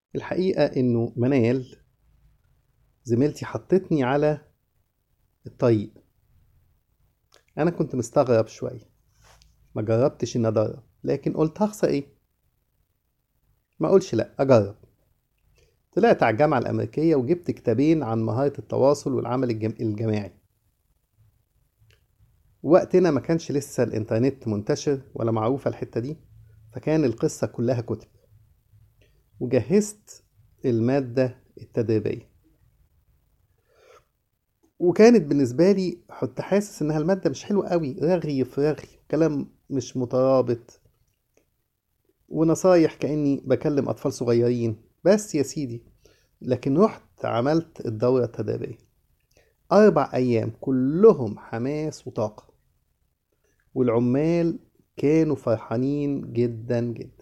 الحقيقة إنه منال زميلتي حطتني على الطريق أنا كنت مستغرب شوية ما جربتش إني أدرب لكن قلت هخسر إيه ما أقولش لأ أجرب طلعت على الجامعة الأمريكية وجبت كتابين عن مهارة التواصل والعمل الجم... الجماعي وقتنا ما كانش لسه الإنترنت منتشر ولا معروفة الحتة دي فكان القصة كلها كتب وجهزت المادة التدريبية وكانت بالنسبة لي كنت حاسس إنها المادة مش حلوة قوي رغي في رغي كلام مش مترابط ونصايح كأني بكلم أطفال صغيرين بس يا سيدي لكن رحت عملت الدورة التدريبية أربع أيام كلهم حماس وطاقة والعمال كانوا فرحانين جدا جدا